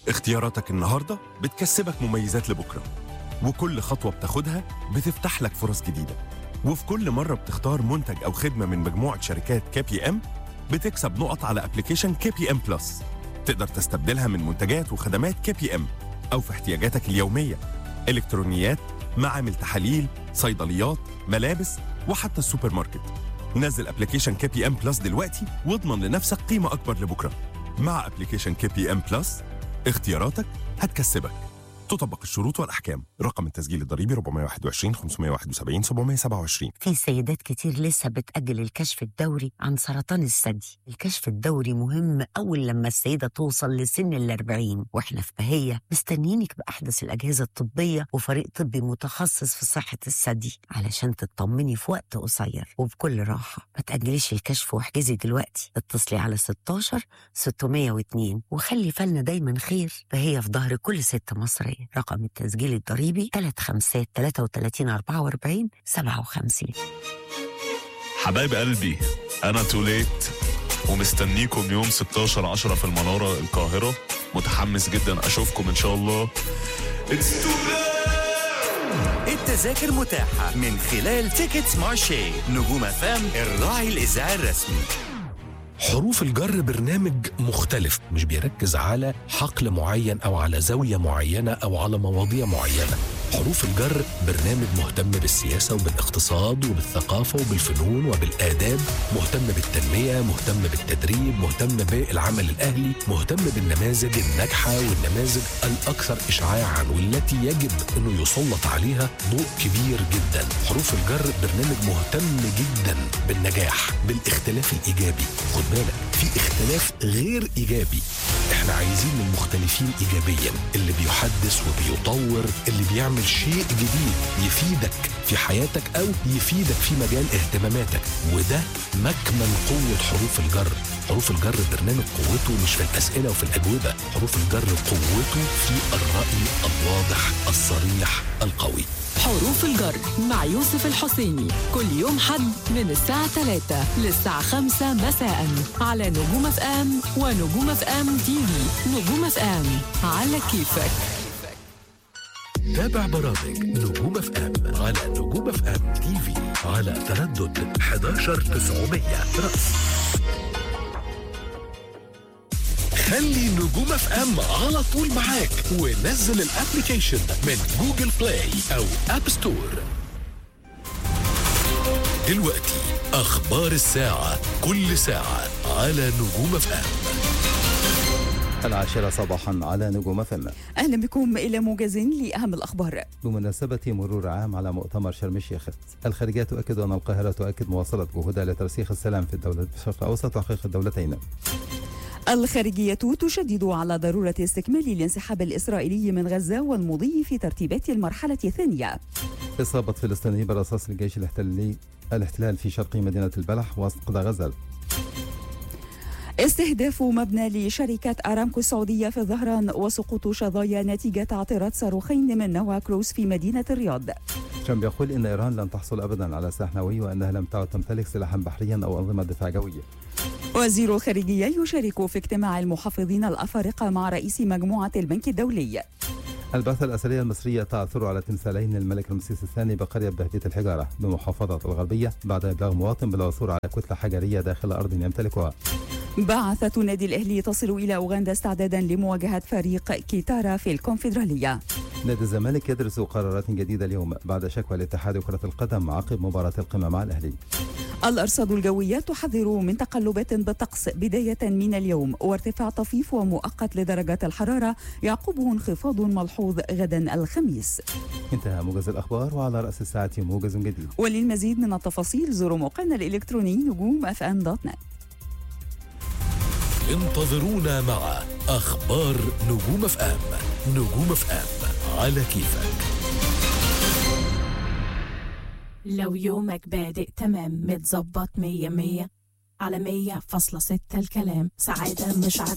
اختياراتك النهاردة بتكسبك مميزات لبكرة وكل خطوة بتاخدها بتفتح لك فرص جديدة وفي كل مرة بتختار منتج أو خدمة من مجموعة شركات كي بي ام بتكسب نقط على ابلكيشن كي بي ام بلس تقدر تستبدلها من منتجات وخدمات كي بي ام أو في احتياجاتك اليومية إلكترونيات معامل تحاليل صيدليات ملابس وحتى السوبر ماركت نزل ابلكيشن كي بي ام بلس دلوقتي واضمن لنفسك قيمة أكبر لبكرة مع ابلكيشن كي بي ام بلس اختياراتك هتكسبك تطبق الشروط والأحكام رقم التسجيل الضريبي 421 571 727 في سيدات كتير لسه بتأجل الكشف الدوري عن سرطان الثدي الكشف الدوري مهم أول لما السيدة توصل لسن الأربعين وإحنا في بهية مستنيينك بأحدث الأجهزة الطبية وفريق طبي متخصص في صحة الثدي علشان تطمني في وقت قصير وبكل راحة ما تأجليش الكشف واحجزي دلوقتي اتصلي على 16 602 وخلي بالنا دايما خير فهي في ظهر كل ست مصرية رقم التسجيل الضريبي 3 5 33 44 57 حبايب قلبي انا توليت ومستنيكم يوم 16 10 في المناره القاهره متحمس جدا اشوفكم ان شاء الله It's التذاكر متاحة من خلال تيكتس مارشي نجوم فام الراعي الإذاعي الرسمي حروف الجر برنامج مختلف مش بيركز على حقل معين او على زاويه معينه او على مواضيع معينه حروف الجر برنامج مهتم بالسياسه وبالاقتصاد وبالثقافه وبالفنون وبالاداب مهتم بالتنميه مهتم بالتدريب مهتم بالعمل الاهلي مهتم بالنماذج الناجحه والنماذج الاكثر اشعاعا والتي يجب انه يسلط عليها ضوء كبير جدا حروف الجر برنامج مهتم جدا بالنجاح بالاختلاف الايجابي خد بالك في اختلاف غير ايجابي احنا عايزين المختلفين ايجابيا اللي بيحدث وبيطور اللي بيعمل شيء جديد يفيدك في حياتك او يفيدك في مجال اهتماماتك وده مكمن قوه حروف الجر حروف الجر برنامج قوته مش في الاسئله وفي الاجوبه حروف الجر قوته في الراي الواضح الصريح القوي حروف الجر مع يوسف الحسيني كل يوم حد من الساعة 3 للساعة 5 مساء على نجوم اف ام ونجوم اف ام تي في نجوم اف ام على كيفك تابع برامج نجوم اف ام على نجوم اف ام تي في على تردد 11900 رأس خلي نجوم اف ام على طول معاك ونزل الابلكيشن من جوجل بلاي او اب ستور دلوقتي اخبار الساعة كل ساعة على نجوم اف ام العاشرة صباحا على نجوم فم أهلا بكم إلى موجز لأهم الأخبار بمناسبة مرور عام على مؤتمر شرم الشيخ الخارجية تؤكد أن القاهرة تؤكد مواصلة جهودها لترسيخ السلام في الدولة في الشرق الأوسط وتحقيق الدولتين الخارجية تشدد على ضرورة استكمال الانسحاب الإسرائيلي من غزة والمضي في ترتيبات المرحلة الثانية إصابة فلسطيني برصاص الجيش الاحتلالي الاحتلال في شرق مدينة البلح وسط قطاع غزة استهداف مبنى لشركة أرامكو السعودية في الظهران وسقوط شظايا نتيجة تعطيرات صاروخين من نوع كروز في مدينة الرياض ترامب يقول إن إيران لن تحصل أبدا على سلاح نووي وأنها لم تعد تمتلك سلاحا بحريا أو أنظمة دفاع جوية وزير الخارجية يشارك في اجتماع المحافظين الأفارقة مع رئيس مجموعة البنك الدولي البعثة الأثرية المصرية تعثر على تمثالين للملك رمسيس الثاني بقرية بهجة الحجارة بمحافظة الغربية بعد إبلاغ مواطن بالعثور على كتلة حجرية داخل أرض يمتلكها بعثة النادي الأهلي تصل إلى أوغندا استعدادا لمواجهة فريق كيتارا في الكونفدرالية نادي الزمالك يدرس قرارات جديدة اليوم بعد شكوى الاتحاد كرة القدم عقب مباراة القمة مع الأهلي الأرصاد الجوية تحذر من تقلبات بالطقس بداية من اليوم وارتفاع طفيف ومؤقت لدرجات الحرارة يعقبه انخفاض ملحوظ غدا الخميس انتهى موجز الأخبار وعلى رأس الساعة موجز جديد وللمزيد من التفاصيل زوروا موقعنا الإلكتروني نجوم اف ام دوت نت انتظرونا مع اخبار نجوم اف ام نجوم اف ام على كيفك لو يومك بادئ تمام متظبط مية مية على مية فاصلة ستة الكلام سعادة مش عادة